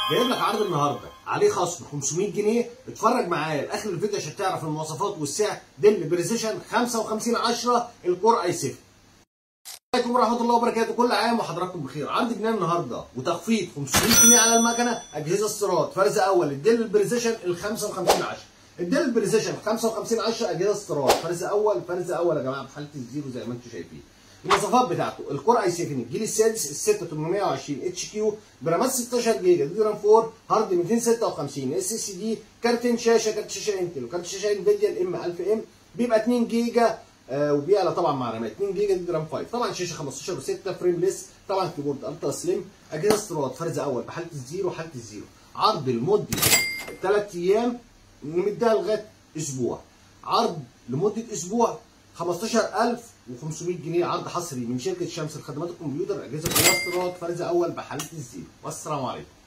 جايب لك عرض النهارده عليه خصم 500 جنيه اتفرج معايا لاخر الفيديو عشان تعرف المواصفات والسعر دل بريسيشن 55 10 الكور اي 7 عليكم ورحمه الله وبركاته كل عام وحضراتكم بخير عندي جنيه النهارده وتخفيض 500 جنيه على المكنه اجهزه استيراد فرز اول الدل البريسيشن ال 55 10 الدل البريسيشن 55 10 اجهزه استيراد فرز اول فرز اول يا جماعه بحاله الزيرو زي ما انتم شايفين المواصفات بتاعته الكور اي 7 الجيل السادس ال 6820 اتش كيو برامات 16 جيجا دي رام 4 هارد 256 اس اس دي كارتين شاشه كارت شاشه انتل وكارت شاشه انفيديا الام 1000 ام بيبقى 2 جيجا آه وبيعلى طبعا مع رامات 2 جيجا دي رام 5 طبعا شاشه 15 و6 فريم ليس طبعا كيبورد الترا سليم اجهزه استيراد فرز اول بحاله الزيرو حاله الزيرو عرض لمده 3 ايام ومديها لغايه اسبوع عرض لمده اسبوع 15500 جنيه عرض حصري من شركه شمس لخدمات الكمبيوتر اجهزه استيراد فرز اول بحاله الزيرو والسلام عليكم